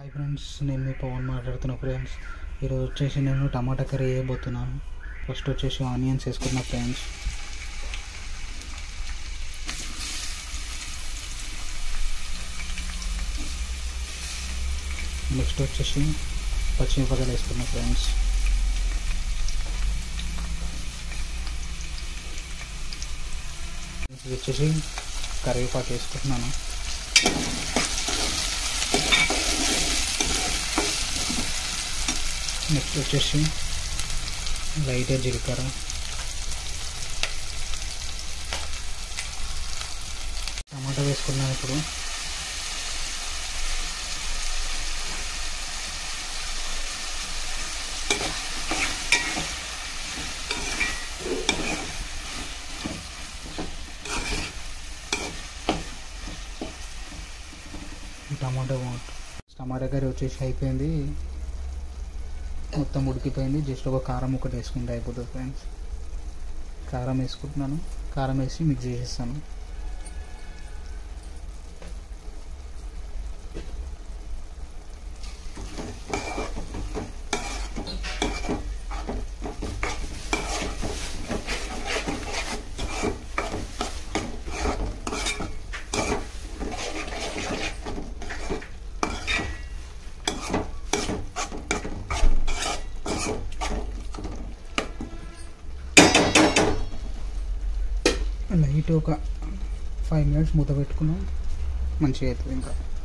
hi friends నేను మీ పవన్ మాట్లాడుతున్నా friends ఈరోజు వచ్చేసి నేను టమాటా కర్రీ వేయబోతున్నాను ఫస్ట్ వచ్చేసి ఆనియన్స్ వేసుకున్నా ఫ్రెండ్స్ నెక్స్ట్ వచ్చేసి పచ్చిమిరపకాయలు వేసుకున్నా ఫ్రెండ్స్ ఇది వచ్చేసి కరివేపాకు వేసుకుంటున్నాను నెక్స్ట్ వచ్చేసి లైట్గా జీలకర్ర టమాటా వేసుకున్నాను ఇప్పుడు టమాటా టమాటా కర్రీ వచ్చేసి అయిపోయింది మొత్తం ఉడికిపోయింది జస్ట్ ఒక కారం ఒకటి వేసుకుంటే అయిపోతుంది ఫ్రెండ్స్ కారం వేసుకుంటున్నాను కారం వేసి మిక్స్ చేసేస్తాను లైట్ ఒక ఫైవ్ మినిట్స్ మూత పెట్టుకున్నాం మంచిగా అవుతుంది ఇంకా